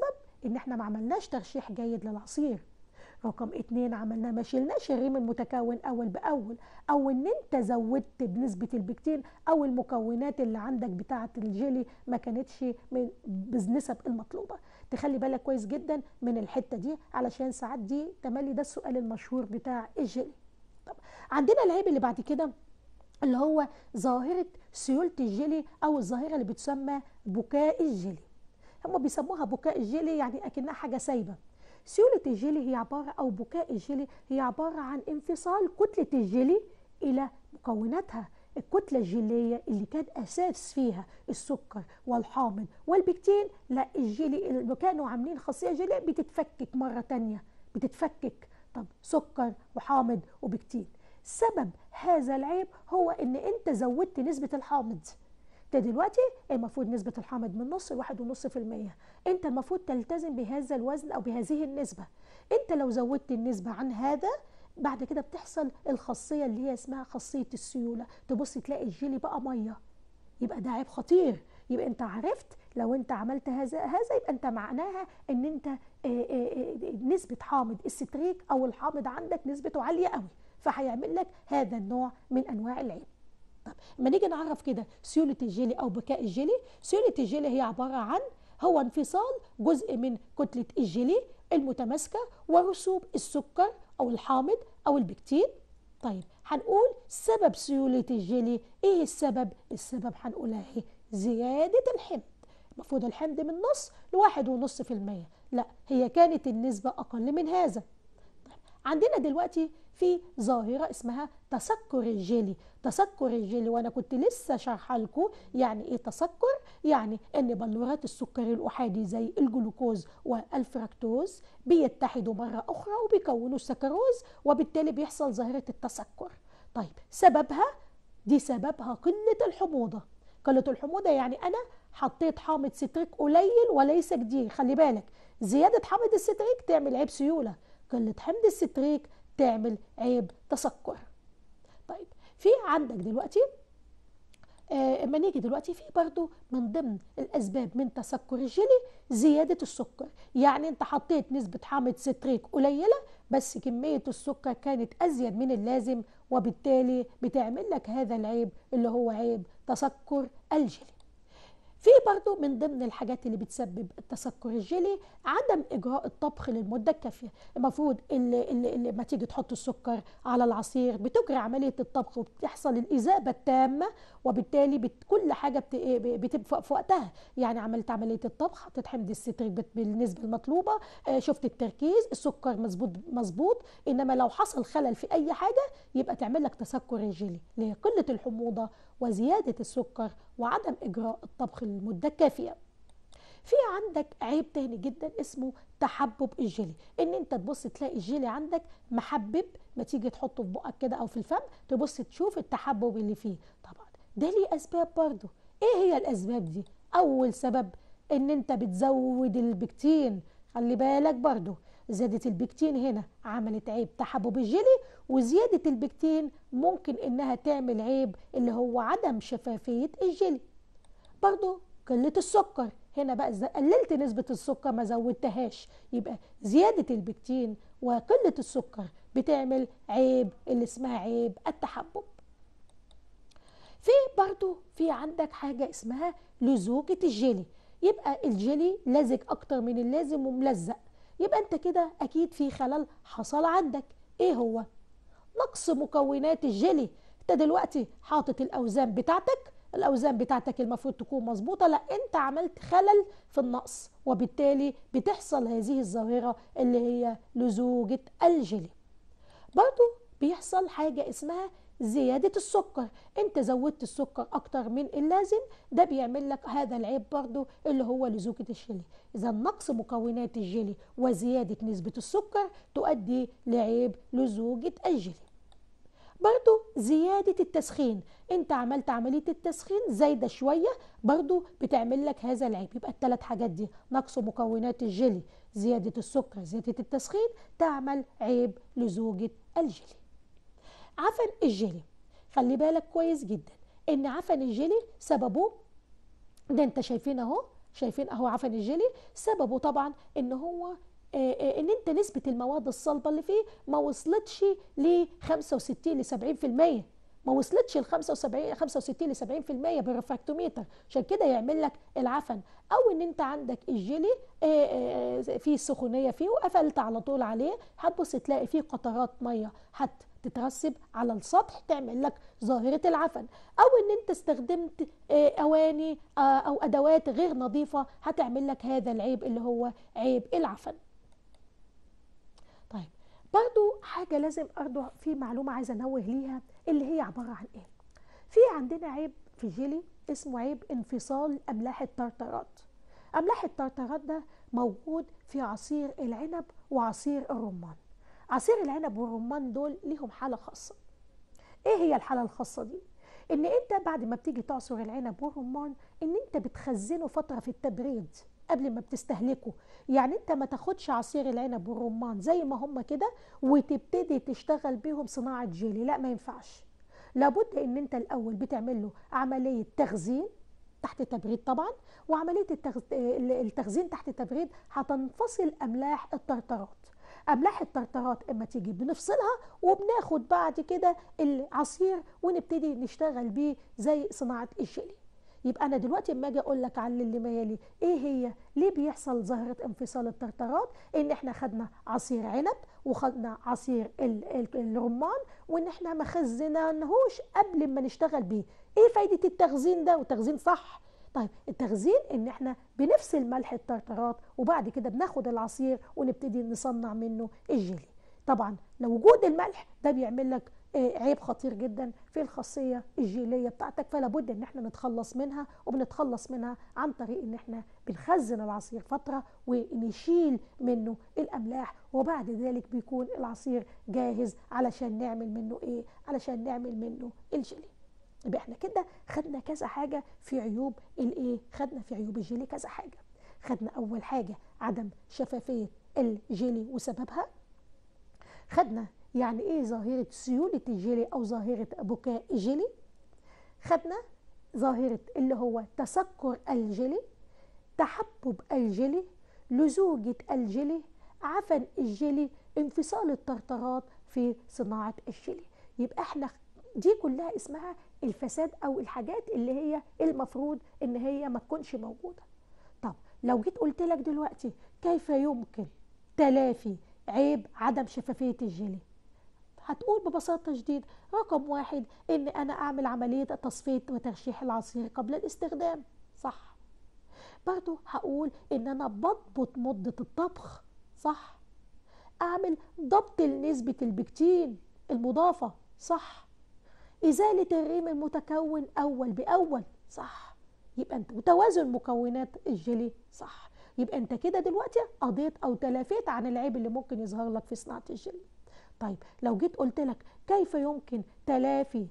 ان احنا ما عملناش ترشيح جيد للعصير رقم اتنين عملنا ما شلناش الريم المتكون اول باول او ان انت زودت بنسبه البكتين او المكونات اللي عندك بتاعه الجيلي ما كانتش من بالنسب المطلوبه تخلي بالك كويس جدا من الحته دي علشان ساعات دي تملي ده السؤال المشهور بتاع الجيلي طب عندنا العيب اللي بعد كده اللي هو ظاهره سيوله الجيلي او الظاهره اللي بتسمى بكاء الجيلي هم بيسموها بكاء الجيلي يعني اكنها حاجه سايبه سيولة الجيلي هي عبارة أو بكاء الجيلي هي عبارة عن انفصال كتلة الجيلي إلى مكوناتها الكتلة الجيلية اللي كان أساس فيها السكر والحامض والبكتين لا الجيلي اللي كانوا عاملين خاصية جيلية بتتفكك مرة تانية بتتفكك طب سكر وحامض وبكتين سبب هذا العيب هو ان انت زودت نسبة الحامض انت دلوقتي المفروض نسبة الحامض من نص لواحد ونص في المية انت المفروض تلتزم بهذا الوزن او بهذه النسبة انت لو زودت النسبة عن هذا بعد كده بتحصل الخاصية اللي هي اسمها خاصية السيولة تبص تلاقي الجيلي بقى مية يبقى ده عيب خطير يبقى انت عرفت لو انت عملت هذا هذا يبقى انت معناها ان انت آآ آآ نسبة حامض الستريك او الحامض عندك نسبته عالية قوي فهيعمل لك هذا النوع من انواع العيب طب لما نيجي نعرف كده سيولة الجيلي أو بكاء الجيلي سيولة الجيلي هي عبارة عن هو انفصال جزء من كتلة الجيلي المتماسكة ورسوب السكر أو الحامض أو البكتين طيب هنقول سبب سيولة الجيلي إيه السبب؟ السبب هنقولها إيه؟ زيادة الحمض المفروض الحمض من نص لواحد ونص في المية لا هي كانت النسبة أقل من هذا طيب. عندنا دلوقتي في ظاهرة اسمها تسكر الجيلي تسكر الجيلي وانا كنت لسه شارحه لكم يعني ايه تسكر يعني ان بلورات السكر الاحادي زي الجلوكوز والفركتوز بيتحدوا مره اخرى وبيكونوا السكروز وبالتالي بيحصل ظاهره التسكر طيب سببها دي سببها قله الحموضه قله الحموضه يعني انا حطيت حامض ستريك قليل وليس كتير خلي بالك زياده حامض الستريك تعمل عيب سيوله قله حمض الستريك تعمل عيب تسكر طيب في عندك دلوقتي اما آه نيجي دلوقتي في برضو من ضمن الاسباب من تسكر الجيلي زياده السكر يعني انت حطيت نسبه حامض ستريك قليله بس كميه السكر كانت ازيد من اللازم وبالتالي بتعمل لك هذا العيب اللي هو عيب تسكر الجيلي في برضو من ضمن الحاجات اللي بتسبب التسكر الجيلي عدم اجراء الطبخ للمده الكافيه المفروض اللي, اللي, اللي ما تيجي تحط السكر على العصير بتجري عمليه الطبخ وبتحصل الاذابه التامه وبالتالي بت كل حاجه بت بتبقى في وقتها يعني عملت عمليه الطبخ حطيت حمض الستريك بالنسبه المطلوبه شفت التركيز السكر مظبوط مظبوط انما لو حصل خلل في اي حاجه يبقى تعمل لك تسكر الجيلي اللي هي قله الحموضه وزياده السكر وعدم اجراء الطبخ للمده الكافيه في عندك عيب تاني جدا اسمه تحبب الجيلي ان انت تبص تلاقي الجيلي عندك محبب ما تيجي تحطه في بقك كده او في الفم تبص تشوف التحبب اللي فيه طبعا ده ليه اسباب برضه ايه هي الاسباب دي اول سبب ان انت بتزود البكتين خلي بالك برضه زيادة البكتين هنا عملت عيب تحبب الجيلي وزيادة البكتين ممكن انها تعمل عيب اللي هو عدم شفافية الجيلي برضو قلة السكر هنا بقى قللت نسبة السكر ما زودتهاش يبقى زيادة البكتين وقلة السكر بتعمل عيب اللي اسمها عيب التحبب في برضو في عندك حاجة اسمها لزوجة الجيلي يبقى الجيلي لزج اكتر من اللازم وملزق يبقى انت كده اكيد في خلل حصل عندك ايه هو نقص مكونات الجيلي انت دلوقتي حاطط الاوزان بتاعتك الاوزان بتاعتك المفروض تكون مظبوطه لا انت عملت خلل في النقص وبالتالي بتحصل هذه الظاهره اللي هي لزوجه الجيلي برضو بيحصل حاجه اسمها زيادة السكر انت زودت السكر اكتر من اللازم ده بيعمل لك هذا العيب برضو اللي هو لزوجة الجيلي اذا نقص مكونات الجيلي وزيادة نسبة السكر تؤدي لعيب لزوجة الجيلي برضو زيادة التسخين انت عملت عملية التسخين زايدة شوية برضو بتعمل لك هذا العيب يبقى الثلاث حاجات دي نقص مكونات الجيلي زيادة السكر زيادة التسخين تعمل عيب لزوجة الجيلي عفن الجيلي خلي بالك كويس جدا ان عفن الجيلي سببه ده انت شايفين اهو شايفين اهو عفن الجيلي سببه طبعا ان هو آه، آه، ان انت نسبه المواد الصلبه اللي فيه ما وصلتش ل 65 ل 70% ما وصلتش ل 75 65 ل 70% بالرفراكتوميتر عشان كده يعمل لك العفن او ان انت عندك الجيلي آه، فيه سخونيه فيه وقفلت على طول عليه هتبص تلاقي فيه قطرات ميه هتترسب على السطح تعمل لك ظاهره العفن او ان انت استخدمت اواني او ادوات غير نظيفه هتعمل لك هذا العيب اللي هو عيب العفن برضو حاجة لازم برضو في معلومة عايزة أنوه ليها اللي هي عبارة عن إيه في عندنا عيب في الجيلي اسمه عيب انفصال أملاح الترترات أملاح الترترات ده موجود في عصير العنب وعصير الرمان عصير العنب والرمان دول ليهم حالة خاصة ايه هي الحالة الخاصة دي ان انت بعد ما بتيجي تعصر العنب والرمان ان انت بتخزنه فترة في التبريد قبل ما بتستهلكه يعني انت ما تاخدش عصير العنب والرمان زي ما هم كده وتبتدي تشتغل بيهم صناعه جيلي لا ما ينفعش لابد ان انت الاول بتعمل له عمليه تخزين تحت تبريد طبعا وعمليه التخزين تحت تبريد هتنفصل املاح الترترات املاح الترترات اما تيجي بنفصلها وبناخد بعد كده العصير ونبتدي نشتغل بيه زي صناعه الجيلي يبقى انا دلوقتي اما اجي اقول لك على اللي ما يلي ايه هي ليه بيحصل ظاهره انفصال الترترات ان احنا خدنا عصير عنب وخدنا عصير الرمان وان احنا ما خزناهوش قبل ما نشتغل بيه ايه فايده التخزين ده وتخزين صح طيب التخزين ان احنا بنفصل ملح الترترات وبعد كده بناخد العصير ونبتدي نصنع منه الجيلي طبعا لو وجود الملح ده بيعمل لك آه، عيب خطير جدا في الخاصيه الجيليه بتاعتك فلا بد ان احنا نتخلص منها وبنتخلص منها عن طريق ان احنا بنخزن العصير فتره ونشيل منه الاملاح وبعد ذلك بيكون العصير جاهز علشان نعمل منه ايه علشان نعمل منه الجيلي يبقى احنا كده خدنا كذا حاجه في عيوب الايه خدنا في عيوب الجيلي كذا حاجه خدنا اول حاجه عدم شفافيه الجيلي وسببها خدنا يعني ايه ظاهرة سيولة الجيلي او ظاهرة بكاء الجيلي خدنا ظاهرة اللي هو تسكر الجيلي تحبب الجيلي لزوجة الجيلي عفن الجيلي انفصال الطرطرات في صناعة الجيلي يبقى احنا دي كلها اسمها الفساد او الحاجات اللي هي المفروض ان هي ما تكونش موجودة طب لو جيت قلت لك دلوقتي كيف يمكن تلافي عيب عدم شفافية الجيلي هتقول ببساطة شديد رقم واحد ان انا اعمل عملية تصفية وترشيح العصير قبل الاستخدام صح برضو هقول ان انا بضبط مدة الطبخ صح اعمل ضبط لنسبة البكتين المضافة صح ازالة الريم المتكون اول باول صح يبقى انت وتوازن مكونات الجيلي صح يبقى انت كده دلوقتي قضيت او تلافيت عن العيب اللي ممكن يظهر لك في صناعه الجيلي طيب لو جيت قلت لك كيف يمكن تلافي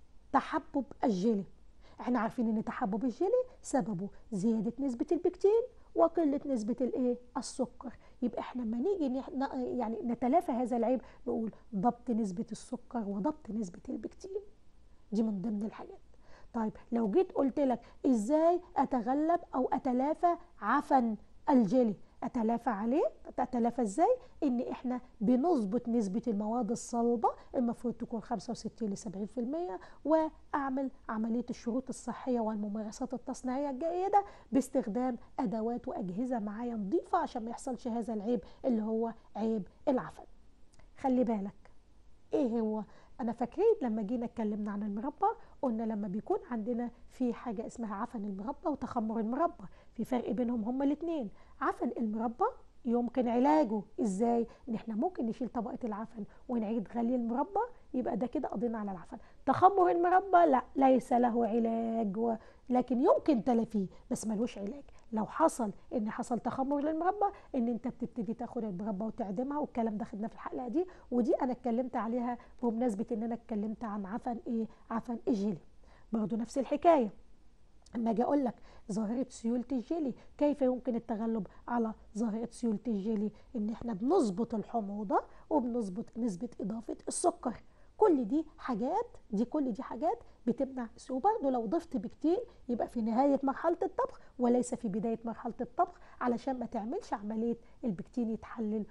تحبب الجيلي احنا عارفين ان تحبب الجيلي سببه زياده نسبه البكتين وقله نسبه الايه السكر يبقى احنا لما نيجي يعني نتلافى هذا العيب نقول ضبط نسبه السكر وضبط نسبه البكتين دي من ضمن الحاجات طيب لو جيت قلت لك ازاي اتغلب او اتلافى عفن الجيلي اتلافى عليه اتلافى ازاي ان احنا بنظبط نسبه المواد الصلبه المفروض تكون 65 ل 70% واعمل عمليه الشروط الصحيه والممارسات التصنيعيه الجيده باستخدام ادوات واجهزه معايا نظيفه عشان ما يحصلش هذا العيب اللي هو عيب العفن خلي بالك ايه هو انا فاكرين لما جينا اتكلمنا عن المربى قلنا لما بيكون عندنا في حاجه اسمها عفن المربى وتخمر المربى في فرق بينهم هما الاثنين عفن المربى يمكن علاجه ازاي ان احنا ممكن نشيل طبقه العفن ونعيد غلي المربى يبقى ده كده قضينا على العفن تخمر المربى لا ليس له علاج و... لكن يمكن تلافيه بس ملوش علاج لو حصل ان حصل تخمر للمربى ان انت بتبتدي تاخد المربى وتعدمها والكلام ده خدناه في الحلقه دي ودي انا اتكلمت عليها بمناسبه ان انا اتكلمت عن عفن ايه عفن الجيلي برضه نفس الحكايه اما اجي اقول لك ظاهره سيوله الجيلي كيف يمكن التغلب على ظاهره سيوله الجيلي ان احنا بنظبط الحموضه وبنظبط نسبه اضافه السكر كل دي حاجات دي كل دي حاجات بتمنع وبرضه لو ضفت بكتين يبقى في نهايه مرحله الطبخ وليس في بدايه مرحله الطبخ علشان ما تعملش عمليه البكتين يتحلل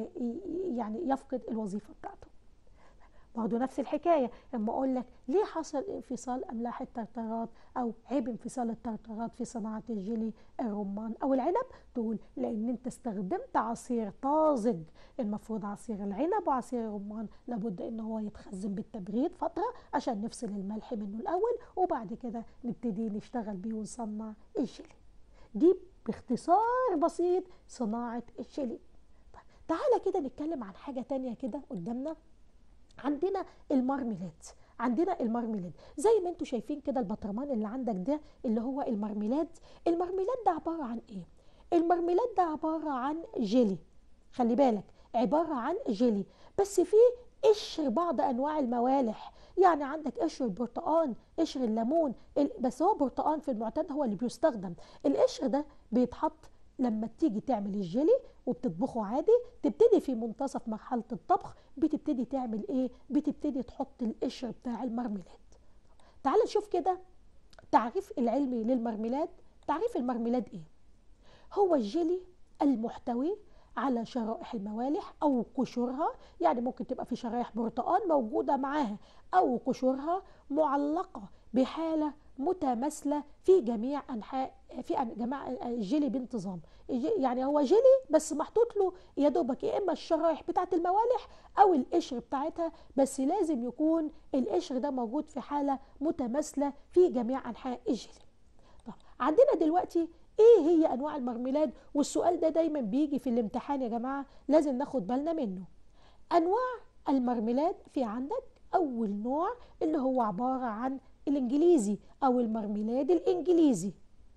ويعني يفقد الوظيفه بتاعته برضه نفس الحكايه اما اقول لك ليه حصل انفصال املاح الترترات او عيب انفصال الترترات في صناعه الجيلي الرمان او العنب تقول لان انت استخدمت عصير طازج المفروض عصير العنب وعصير الرمان لابد ان هو يتخزن بالتبريد فتره عشان نفصل الملح منه الاول وبعد كده نبتدي نشتغل بيه ونصنع الجيلي دي باختصار بسيط صناعه الجيلي طيب تعالى كده نتكلم عن حاجه تانية كده قدامنا عندنا المارميلاد عندنا المارميلاد زي ما انتم شايفين كده البطرمان اللي عندك ده اللي هو المارميلاد المارميلاد ده عباره عن ايه المارميلاد ده عباره عن جيلي خلي بالك عباره عن جيلي بس فيه قشر بعض انواع الموالح يعني عندك قشر البرتقال قشر الليمون بس هو برتقال في المعتاد هو اللي بيستخدم القشر ده بيتحط لما تيجي تعمل الجيلي وبتطبخه عادي تبتدي في منتصف مرحله الطبخ بتبتدي تعمل ايه بتبتدي تحط القشر بتاع المرميلاد تعال نشوف كده تعريف العلمي للمرميلاد تعريف المرميلاد ايه هو الجيلي المحتوي على شرائح الموالح او قشورها يعني ممكن تبقى في شرايح برتقال موجوده معاها او قشورها معلقه بحاله متماثله في جميع انحاء في جماعة الجيلي بانتظام يعني هو جيلي بس محطوط له يا دوبك يا اما الشرايح بتاعه الموالح او القشر بتاعتها بس لازم يكون القشر ده موجود في حاله متماثله في جميع انحاء الجيلي طب عندنا دلوقتي ايه هي انواع المرميلاد والسؤال ده دايما بيجي في الامتحان يا جماعه لازم ناخد بالنا منه انواع المرميلاد في عندك اول نوع اللي هو عباره عن الانجليزي او المرميلاد الانجليزي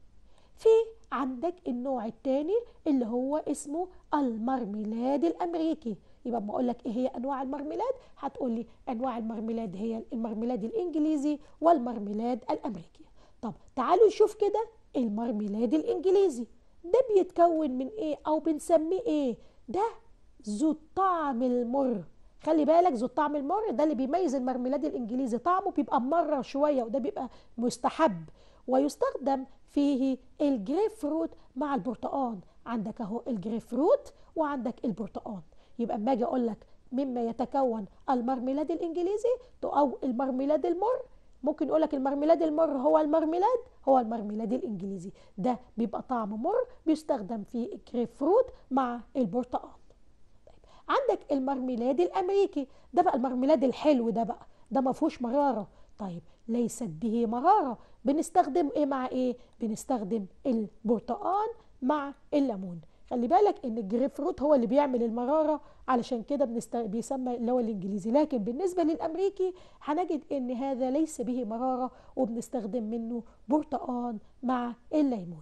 في عندك النوع الثاني اللي هو اسمه المرميلاد الامريكي يبقى اما اقول لك ايه هي انواع المرميلاد هتقول لي انواع المرميلاد هي المرميلاد الانجليزي والمرميلاد الامريكي طب تعالوا نشوف كده المرميلاد الانجليزي ده بيتكون من ايه او بنسميه ايه ده ذو الطعم المر خلي بالك ذو الطعم المر ده اللي بيميز المرميلاد الانجليزي طعمه بيبقى مرر شويه وده بيبقى مستحب ويستخدم فيه الجريف فروت مع البرتقال عندك اهو الجريف فروت وعندك البرتقال يبقى اما اجي اقول لك مما يتكون المرميلاد الانجليزي او المرميلاد المر ممكن يقول لك المرميلاد المر هو المرميلاد هو المرميلاد الانجليزي ده بيبقى طعم مر بيستخدم في الجريف فروت مع البرتقال عندك المرميلاد الامريكي ده بقى المرميلاد الحلو ده بقى ده ما فيهوش مراره طيب ليست به مراره بنستخدم ايه مع ايه بنستخدم البرتقال مع الليمون خلي بالك ان الجريب فروت هو اللي بيعمل المراره علشان كده بنست... بيسمى اللي هو الانجليزي لكن بالنسبه للامريكي هنجد ان هذا ليس به مراره وبنستخدم منه برتقال مع الليمون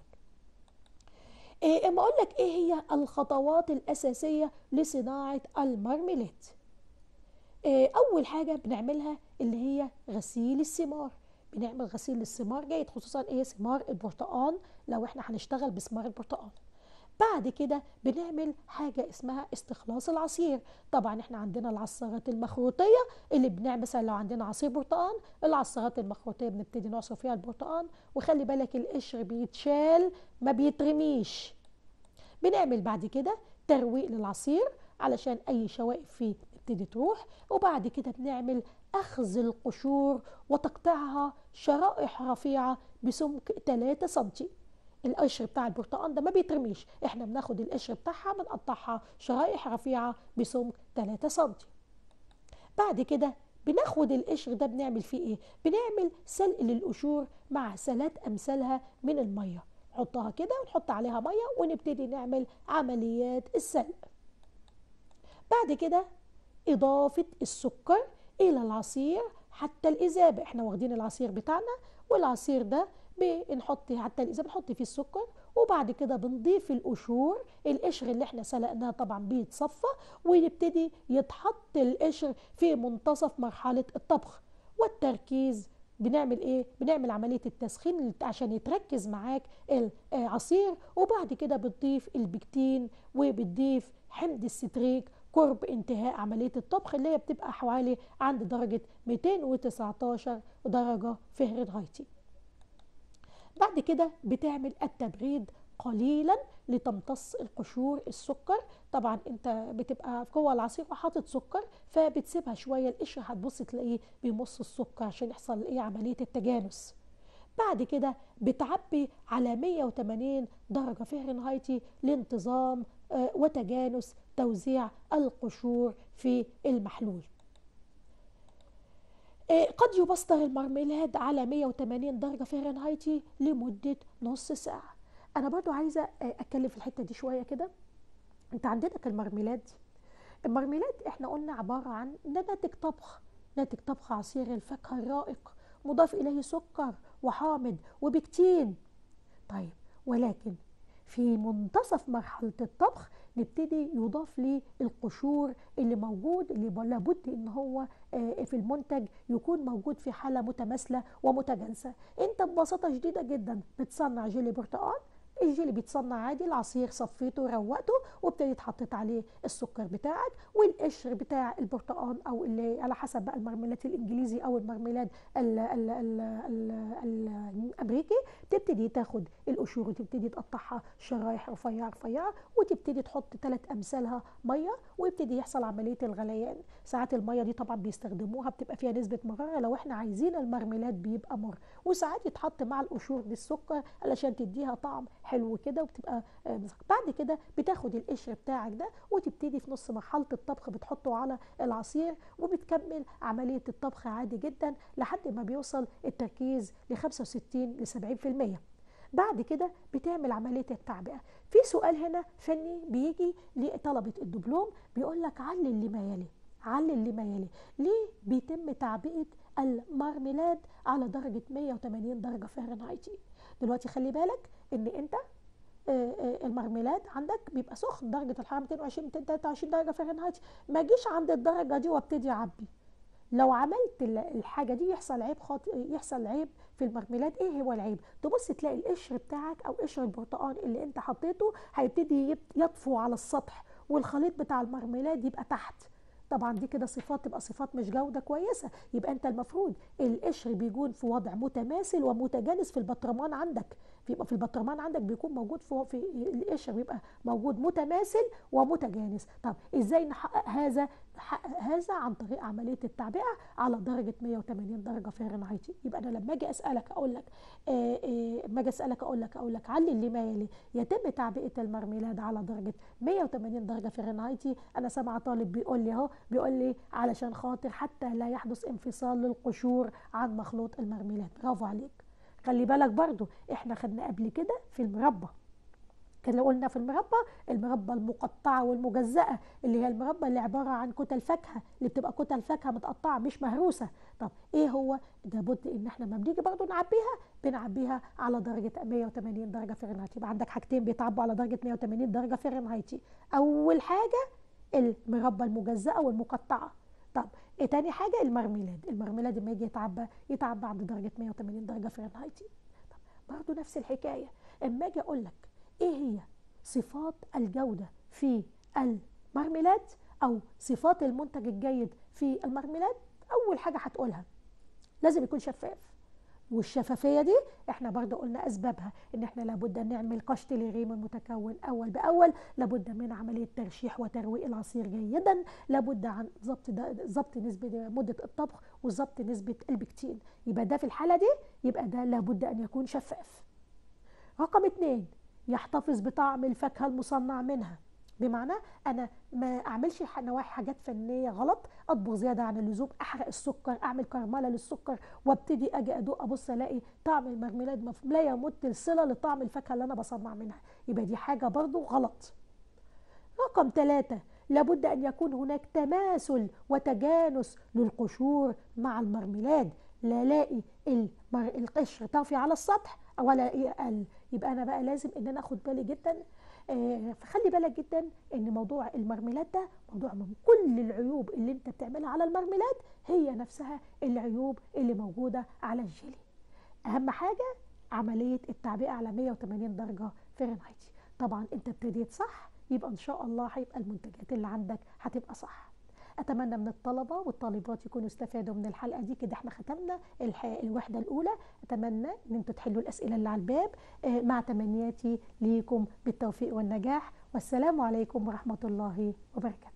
إيه اما اقول لك ايه هي الخطوات الاساسيه لصناعه المارميلاد إيه اول حاجه بنعملها اللي هي غسيل الثمار بنعمل غسيل للثمار جيد خصوصا ايه ثمار البرتقال لو احنا هنشتغل بثمار البرتقال بعد كده بنعمل حاجة اسمها استخلاص العصير طبعا احنا عندنا العصارات المخروطية اللي بنعمل مثلا لو عندنا عصير برتقال العصارات المخروطية بنبتدي نعصر فيها البرتقال وخلي بالك القشر بيتشال ما بيترميش بنعمل بعد كده ترويق للعصير علشان اي شوائب فيه تبتدي تروح وبعد كده بنعمل اخذ القشور وتقطيعها شرائح رفيعة بسمك 3 سنتي القشر بتاع البرتقال ده ما بيترميش احنا بناخد القشر بتاعها بنقطعها شرائح رفيعه بسمك 3 سم بعد كده بناخد القشر ده بنعمل فيه ايه بنعمل سلق للقشور مع سلات امثالها من الميه نحطها كده ونحط عليها ميه ونبتدي نعمل عمليات السلق بعد كده اضافه السكر الى العصير حتى الاذابه احنا واخدين العصير بتاعنا والعصير ده بنحط حتى اذا بنحط فيه السكر وبعد كده بنضيف القشور القشر اللي احنا سلقناه طبعا بيتصفى ويبتدي يتحط القشر في منتصف مرحله الطبخ والتركيز بنعمل ايه بنعمل عمليه التسخين عشان يتركز معاك العصير وبعد كده بتضيف البكتين وبتضيف حمض الستريك قرب انتهاء عملية الطبخ اللي هي بتبقى حوالي عند درجة 219 درجة فهرنهايتي بعد كده بتعمل التبريد قليلا لتمتص القشور السكر طبعا انت بتبقى جوه العصير وحاطط سكر فبتسيبها شويه القشر هتبص تلاقيه بيمص السكر عشان يحصل ايه عمليه التجانس بعد كده بتعبي على 180 درجة فهرنهايتي لانتظام آه، وتجانس توزيع القشور في المحلول آه، قد يبستر المرميلاد على 180 درجة فهرنهايتي لمدة نص ساعة أنا برضو عايزة آه، أتكلم في الحتة دي شوية كده أنت عندك المرميلاد المرميلاد إحنا قلنا عبارة عن ده ناتج طبخ ناتج طبخ عصير الفاكهة الرائق مضاف إليه سكر وحامض وبكتين طيب ولكن في منتصف مرحلة الطبخ نبتدي يضاف لي القشور اللي موجود اللي لابد ان هو آه، في المنتج يكون موجود في حالة متماثلة ومتجانسة انت ببساطة شديدة جدا بتصنع جيلي برتقال الجيلي بيتصنع عادي العصير صفيته روقته وابتديت حطيت عليه السكر بتاعك والقشر بتاع البرتقال او اللي على حسب بقى المرميلاد الانجليزي او المرميلاد ال ال ال ال ال الامريكي تبتدي تاخد القشور وتبتدي تقطعها شرايح رفيعه رفيعه وتبتدي تحط ثلاث امثالها ميه ويبتدي يحصل عمليه الغليان ساعات الميه دي طبعا بيستخدموها بتبقى فيها نسبه مراره لو احنا عايزين المرميلاد بيبقى مر وساعات يتحط مع القشور دي السكر علشان تديها طعم حلو كده وبتبقى آه، مسك- بعد كده بتاخد القشر بتاعك ده وتبتدي في نص مرحله الطبخ بتحطه على العصير وبتكمل عمليه الطبخ عادي جدا لحد ما بيوصل التركيز ل 65 ل 70% بعد كده بتعمل عمليه التعبئه في سؤال هنا فني بيجي لطلبه الدبلوم بيقول لك علل لما يلي علل لما يلي ليه بيتم تعبئه المارميلاد على درجه 180 درجه فهرنهايتي دلوقتي خلي بالك ان انت آه، آه، المرميلاد عندك بيبقى سخن درجه الحراره 220 223 درجه فهرنهايت ما اجيش عند الدرجه دي وابتدي اعبي لو عملت ال- الحاجه دي يحصل عيب خاطئ يحصل عيب في المرميلاد ايه هو العيب تبص تلاقي القشر بتاعك او قشر البرتقال اللي انت حطيته هيبتدي يب- يطفو على السطح والخليط بتاع المرميلاد يبقى تحت طبعا دي كده صفات تبقى صفات مش جوده كويسه يبقى انت المفروض القشر بيكون في وضع متماثل ومتجانس في البطرمان عندك بيبقى في البطرمان عندك بيكون موجود في في القشر بيبقى موجود متماثل ومتجانس طب ازاي نحقق هذا نحقق هذا عن طريق عمليه التعبئه على درجه 180 درجه فهرنهايت يبقى انا لما اجي اسالك اقول لك آه، آه، لما اجي اسالك اقول لك اقول لك علل لما يلي يتم تعبئه المرميلاد على درجه 180 درجه فهرنهايت انا سامعه طالب بيقول لي اهو بيقول لي علشان خاطر حتى لا يحدث انفصال للقشور عن مخلوط المرميلاد برافو عليك خلي بالك برضو احنا خدنا قبل كده في المربى كان قلنا في المربى المربى المقطعه والمجزأه اللي هي المربى اللي عباره عن كتل فاكهه اللي بتبقى كتل فاكهه متقطعه مش مهروسه طب ايه هو لابد ان احنا لما بنيجي برضو نعبيها بنعبيها على درجه 180 درجه فahrenheit يبقى عندك حاجتين بيتعبوا على درجه 180 درجه فahrenheit اول حاجه المربى المجزأه والمقطعه طب إيه تاني حاجه المرميلاد المرميلاد لما يجي يتعبى يتعبى عند درجه 180 درجه فahrenheit طب برضو نفس الحكايه اما اجي اقول لك ايه هي صفات الجوده في المرميلاد او صفات المنتج الجيد في المرميلاد اول حاجه هتقولها لازم يكون شفاف والشفافيه دي احنا برضه قلنا اسبابها ان احنا لابد ان نعمل قشط للريم المتكون اول باول لابد من عمليه ترشيح وترويق العصير جيدا لابد عن ضبط ده- ضبط نسبه مده الطبخ وضبط نسبه البكتين يبقى ده في الحاله دي يبقى ده لابد ان يكون شفاف رقم اتنين يحتفظ بطعم الفاكهة المصنع منها بمعنى انا ما اعملش ح- نواحي حاجات فنيه غلط اطبخ زياده عن اللزوم احرق السكر اعمل كرمله للسكر وابتدي اجي ادوق ابص الاقي طعم المرميلاد مف- لا يمت الصله لطعم الفاكهه اللي انا بصنع منها يبقى دي حاجه برضو غلط رقم ثلاثة لابد أن يكون هناك تماثل وتجانس للقشور مع المرميلاد لا الاقي المر... القشر طافي على السطح ولا اقل يبقى انا بقى لازم ان انا اخد بالي جدا آه، فخلي بالك جدا ان موضوع المرميلاد ده موضوع من كل العيوب اللي انت بتعملها على المرميلاد هي نفسها العيوب اللي موجوده على الجيلي اهم حاجه عمليه التعبئه على 180 درجه فahrenheit طبعا انت ابتديت صح يبقى ان شاء الله هيبقى المنتجات اللي عندك هتبقى صح اتمنى من الطلبه والطالبات يكونوا استفادوا من الحلقه دي كده احنا ختمنا الح- الوحده الاولى اتمنى ان انتوا تحلوا الاسئله اللي على الباب آه، مع تمنياتي ليكم بالتوفيق والنجاح والسلام عليكم ورحمه الله وبركاته